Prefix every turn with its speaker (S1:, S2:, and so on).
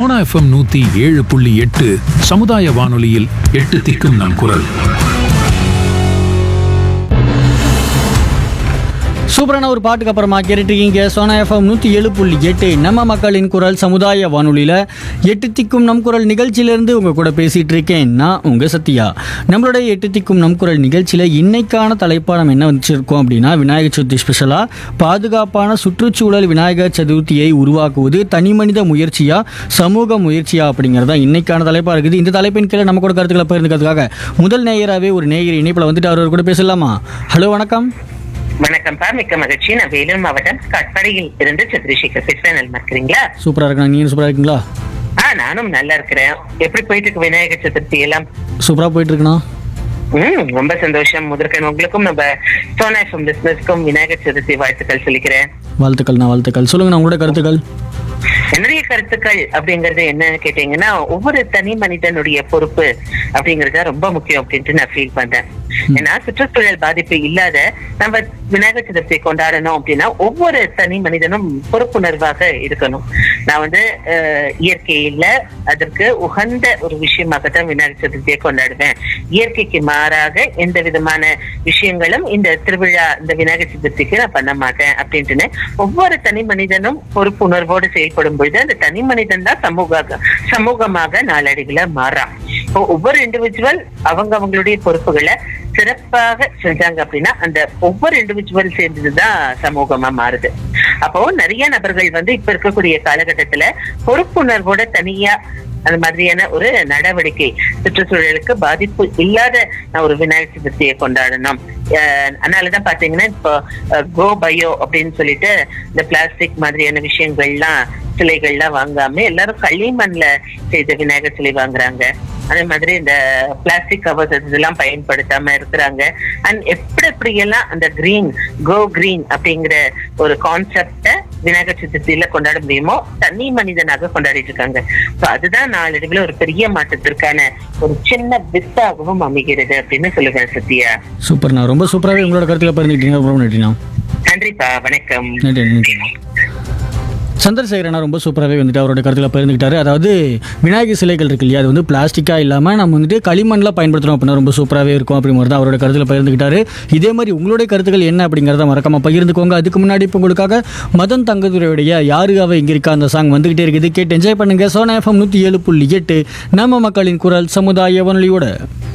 S1: Sona FM நூத்தி ஏழு புள்ளி எட்டு சமுதாய வானொலியில் எட்டு திக்கும் நம் குரல்
S2: சூப்பரான ஒரு பாட்டுக்கு அப்புறமா கேட்டுருக்கீங்க சோனா எஃப்எம் நூற்றி ஏழு புள்ளி எட்டு நம்ம மக்களின் குரல் சமுதாய வானொலியில் எட்டு திக்கும் நம் குரல் நிகழ்ச்சியிலேருந்து உங்கள் கூட பேசிகிட்டு இருக்கேன் நான் உங்கள் சத்யா நம்மளுடைய எட்டு திக்கும் நம் குரல் நிகழ்ச்சியில் இன்னைக்கான தலைப்பாக நம்ம என்ன வச்சிருக்கோம் அப்படின்னா விநாயகர் சதுர்த்தி ஸ்பெஷலாக பாதுகாப்பான சுற்றுச்சூழல் விநாயகர் சதுர்த்தியை உருவாக்குவது தனி மனித முயற்சியா சமூக முயற்சியா அப்படிங்கிறது தான் இன்னைக்கான தலைப்பாக இருக்குது இந்த தலைப்பின் கீழே நம்ம கூட கருத்துக்களை பகிர்ந்துக்கிறதுக்காக முதல் நேயராகவே ஒரு நேயர் இணைப்பில் வந்துட்டு அவர் கூட பேசலாமா ஹலோ வணக்கம்
S3: வணக்கம் பா மிக்க மகிழ்ச்சி நான் வேலூர் மாவட்டம் கட்படியில் இருந்து சந்திரசேகர் பேசுறேன் நல்லா இருக்கிறீங்களா
S2: சூப்பரா இருக்கணும் நீங்க சூப்பரா இருக்கீங்களா
S3: ஆ நானும் நல்லா இருக்கிறேன் எப்படி போயிட்டு இருக்கு விநாயகர் சதுர்த்தி எல்லாம்
S2: சூப்பரா போயிட்டு இருக்கணும்
S3: ம் ரொம்ப சந்தோஷம் முதற்கன் உங்களுக்கும் நம்ம சோனா எஃப்எம் பிசினஸ்க்கும் விநாயகர் சதுர்த்தி வாழ்த்துக்கள் சொல்லிக்கிறேன்
S2: வாழ்த்துக்கள் நான் வாழ்த்துக்கள் சொல்லுங்க உங்களோட கருத்துக்கள்
S3: என்னுடைய கருத்துக்கள் அப்படிங்கறது என்னன்னு கேட்டீங்கன்னா ஒவ்வொரு தனி மனிதனுடைய பொறுப்பு அப்படிங்கறது ரொம்ப முக்கியம் அப்படின்ட்டு நான் ஃபீல் பண்றேன் ஏன்னா சுற்றுச்சூழல் பாதிப்பு இல்லாத நம்ம விநாயகர் சதுர்த்தி கொண்டாடணும் அப்படின்னா ஒவ்வொரு தனி மனிதனும் பொறுப்புணர்வாக இருக்கணும் நான் வந்து அஹ், இயற்கையில அதற்கு உகந்த ஒரு விஷயமாக தான் விநாயகர் சதுர்த்தியை கொண்டாடுவேன் இயற்கைக்கு மாறாக எந்த விதமான விஷயங்களும் இந்த திருவிழா இந்த விநாயகர் சதுர்த்திக்கு நான் பண்ண மாட்டேன் அப்படின்ட்டுன்னு ஒவ்வொரு தனி மனிதனும் பொறுப்புணர்வோடு செயல்படும் பொழுது அந்த தனி மனிதன் தான் சமூக சமூகமாக நாளடைவுல மாறான் இப்போ ஒவ்வொரு இண்டிவிஜுவல் அவங்க அவங்களுடைய பொறுப்புகளை சிறப்பாக செஞ்சாங்க அப்படின்னா அந்த ஒவ்வொரு இண்டிவிஜுவல் சேர்ந்ததுதான் சமூகமா மாறுது அப்போ நிறைய நபர்கள் வந்து இப்ப இருக்கக்கூடிய காலகட்டத்துல பொறுப்புணர்வோட தனியா அந்த மாதிரியான ஒரு நடவடிக்கை சுற்றுச்சூழலுக்கு பாதிப்பு இல்லாத ஒரு விநாயகர் சதுர்த்தியை கொண்டாடணும் அஹ் அதனாலதான் பாத்தீங்கன்னா இப்போ கோ பயோ அப்படின்னு சொல்லிட்டு இந்த பிளாஸ்டிக் மாதிரியான விஷயங்கள்லாம் சிலைகள்லாம் வாங்காம எல்லாரும் களிமண்ல செய்த விநாயகர் சிலை வாங்குறாங்க அதே மாதிரி இந்த பிளாஸ்டிக் கவர்ஸ் இதெல்லாம் பயன்படுத்தாம இருக்கிறாங்க அண்ட் எப்படி எப்படி எல்லாம் அந்த கிரீன் கோ கிரீன் அப்படிங்கிற ஒரு கான்செப்ட விநாயகர் சதுர்த்தியில கொண்டாட முடியுமோ தனி மனிதனாக கொண்டாடிட்டு இருக்காங்க So அதுதான் நாளடைவில் ஒரு பெரிய மாற்றத்திற்கான ஒரு சின்ன வித்தாகவும் அமைகிறது அப்படின்னு சொல்லுவேன் சத்யா
S2: சூப்பர் நான் ரொம்ப சூப்பராகவே உங்களோட கருத்துக்களை பகிர்ந்துக்கிட்டீங்க ரொம்ப நன்றிண்ணா
S3: நன்றிப்பா வணக்கம்
S2: நன்றி நன்றிண்ணா சந்திரசேகரனா ரொம்ப சூப்பராகவே வந்துட்டு அவரோட கருத்தில் பகிர்ந்துக்கிட்டாரு அதாவது விநாயகர் சிலைகள் இருக்கு இல்லையா அது வந்து பிளாஸ்டிக்காக இல்லாமல் நம்ம வந்துட்டு களிமண்லாம் பயன்படுத்துகிறோம் அப்படின்னா ரொம்ப சூப்பராகவே இருக்கும் அப்படிங்கிறது தான் அவரோட கருத்தில் பகிர்ந்துக்கிட்டாரு இதே மாதிரி உங்களுடைய கருத்துக்கள் என்ன அப்படிங்கிறத மறக்காம பகிர்ந்துக்கோங்க அதுக்கு முன்னாடி இப்போ உங்களுக்காக மதன் தங்கதுரையுடைய யாருகாக இங்கே இருக்கா அந்த சாங் வந்துகிட்டே இருக்குது கேட்டு என்ஜாய் பண்ணுங்க சோனா எஃப்எம் நூற்றி ஏழு புள்ளி எட்டு நம்ம மக்களின் குரல் சமுதாய வானொலியோட